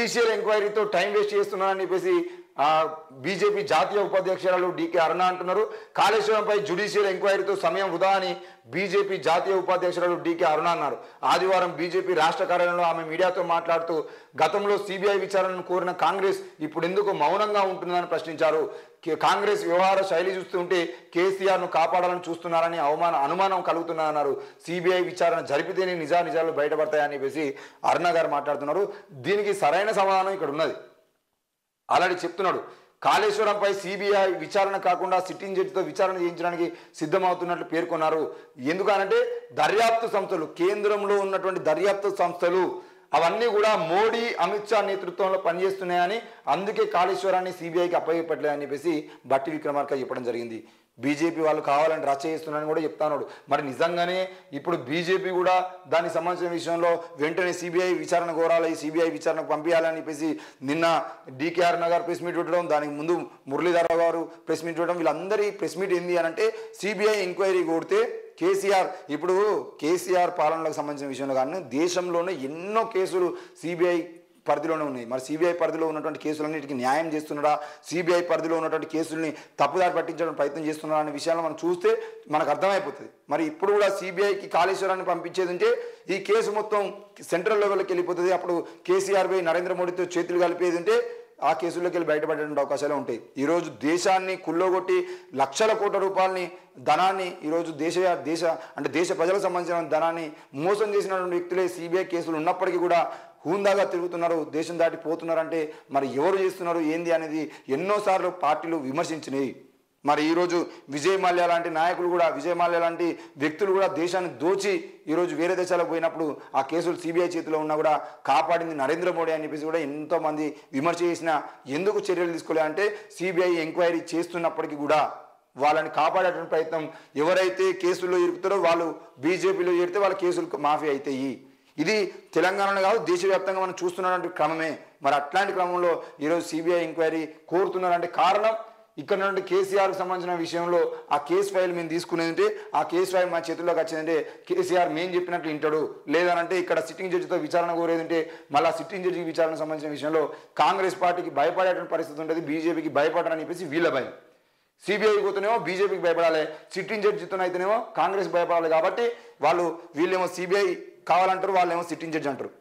judicial ఎంక్వైరీతో time waste చేస్తున్నారని చెప్పేసి ఆ బీజేపీ జాతీయ ఉపాధ్యక్షురాలు డికే అరుణ అంటున్నారు కాళేశ్వరంపై జుడిషియల్ ఎంక్వైరీతో సమయం వృధా అని బీజేపీ జాతీయ ఉపాధ్యక్షురాలు డికే అరుణ అన్నారు ఆదివారం బీజేపీ రాష్ట్ర కార్యాలయంలో ఆమె మీడియాతో మాట్లాడుతూ గతంలో సిబిఐ విచారణను కోరిన కాంగ్రెస్ ఇప్పుడు ఎందుకు మౌనంగా ఉంటుందని ప్రశ్నించారు కే- కాంగ్రెస్ వ్యవహార శైలి చూస్తుంటే కేసీఆర్ ను కాపాడాలని చూస్తున్నారని అవమాన అనుమానం కలుగుతున్నారన్నారు సిబిఐ విచారణ జరిపితేనే నిజా నిజాలు బయటపడతాయని చెప్పేసి అరుణ గారు మాట్లాడుతున్నారు దీనికి సరైన సమాధానం ఇక్కడ ఉన్నది ఆల్రెడీ చెప్తున్నాడు కాళేశ్వరంపై సిబిఐ విచారణ కాకుండా సిట్టింగ్ జడ్జితో విచారణ చేయించడానికి సిద్ధమవుతున్నట్లు పేర్కొన్నారు ఎందుకనంటే దర్యాప్తు సంస్థలు కేంద్రంలో ఉన్నటువంటి దర్యాప్తు సంస్థలు అవన్నీ కూడా మోడీ అమిత్ షా నేతృత్వంలో పనిచేస్తున్నాయని అందుకే కాళేశ్వరాన్ని సిబిఐకి అప్పగిపెట్టలేదని చెప్పేసి బట్టి విక్రమార్క చెప్పడం జరిగింది బీజేపీ వాళ్ళు కావాలని రచ్చ చేస్తున్నారని కూడా చెప్తాన్నాడు మరి నిజంగానే ఇప్పుడు బీజేపీ కూడా దానికి సంబంధించిన విషయంలో వెంటనే సిబిఐ విచారణ కోరాలి సిబిఐ విచారణకు పంపించాలని చెప్పేసి నిన్న డికేఆర్ నగర్ ప్రెస్ మీట్ పెట్టడం దానికి ముందు మురళీధరరావు గారు ప్రెస్ మీట్ పెట్టడం వీళ్ళందరి ప్రెస్ మీట్ ఏంది అని అంటే సిబిఐ ఎంక్వైరీ కోరితే కేసీఆర్ ఇప్పుడు కేసీఆర్ పాలనలకు సంబంధించిన విషయంలో కానీ దేశంలోనే ఎన్నో కేసులు సిబిఐ పరిధిలోనే ఉన్నాయి మరి సిబిఐ పరిధిలో ఉన్నటువంటి కేసులన్నిటికీ న్యాయం చేస్తున్నాడా సిబిఐ పరిధిలో ఉన్నటువంటి కేసుల్ని తప్పుదారి పట్టించడం ప్రయత్నం చేస్తున్నాడా అనే విషయాలను మనం చూస్తే మనకు అర్థమైపోతుంది మరి ఇప్పుడు కూడా సిబిఐకి కాళేశ్వరాన్ని పంపించేది ఉంటే ఈ కేసు మొత్తం సెంట్రల్ లెవెల్కి వెళ్ళిపోతుంది అప్పుడు కేసీఆర్ పై నరేంద్ర మోడీతో చేతులు కలిపేది ఉంటే ఆ కేసుల్లోకి వెళ్ళి బయటపడే అవకాశాలు ఉంటాయి ఈరోజు దేశాన్ని కుల్లోగొట్టి లక్షల కోట్ల రూపాయలని ధనాన్ని ఈరోజు దేశ దేశ అంటే దేశ ప్రజలకు సంబంధించిన ధనాన్ని మోసం చేసినటువంటి వ్యక్తులే సిబిఐ కేసులు ఉన్నప్పటికీ కూడా హూందాగా తిరుగుతున్నారు దేశం దాటి పోతున్నారంటే మరి ఎవరు చేస్తున్నారు ఏంది అనేది ఎన్నోసార్లు పార్టీలు విమర్శించినాయి మరి ఈరోజు విజయ్ మాల్యా లాంటి నాయకులు కూడా విజయ్ మాల్యా లాంటి వ్యక్తులు కూడా దేశాన్ని దోచి ఈరోజు వేరే దేశాలకు పోయినప్పుడు ఆ కేసులు సిబిఐ చేతిలో ఉన్నా కూడా కాపాడింది నరేంద్ర మోడీ అని చెప్పేసి కూడా ఎంతో మంది విమర్శ చేసిన ఎందుకు చర్యలు తీసుకోలే అంటే సిబిఐ ఎంక్వైరీ చేస్తున్నప్పటికీ కూడా వాళ్ళని కాపాడేటువంటి ప్రయత్నం ఎవరైతే కేసుల్లో ఇరుకుతారో వాళ్ళు బీజేపీలో చేరితే వాళ్ళ కేసులు మాఫీ అవుతాయి ఇది తెలంగాణలో కాదు దేశవ్యాప్తంగా మనం చూస్తున్నటువంటి క్రమమే మరి అట్లాంటి క్రమంలో ఈరోజు సిబిఐ ఎంక్వైరీ కోరుతున్నారంటే కారణం ఇక్కడ నుండి కేసీఆర్కి సంబంధించిన విషయంలో ఆ కేసు ఫైల్ మేము తీసుకునేదంటే ఆ కేసు ఫైల్ మా చేతుల్లోకి వచ్చిందంటే కేసీఆర్ మేము చెప్పినట్లు వింటాడు లేదనంటే ఇక్కడ సిట్టింగ్ జడ్జితో విచారణ కోరేదంటే మళ్ళీ సిట్టింగ్ జడ్జి విచారణ సంబంధించిన విషయంలో కాంగ్రెస్ పార్టీకి భయపడేటువంటి పరిస్థితి ఉంటుంది బీజేపీకి భయపడరని చెప్పేసి వీళ్ళ భయం సిబిఐ పోతేనేమో బీజేపీకి భయపడాలి సిట్టింగ్ జడ్జితో అయితేనేమో కాంగ్రెస్ భయపడాలి కాబట్టి వాళ్ళు వీళ్ళేమో సిబిఐ కావాలంటారు వాళ్ళేమో సిట్టింగ్ జడ్జి అంటారు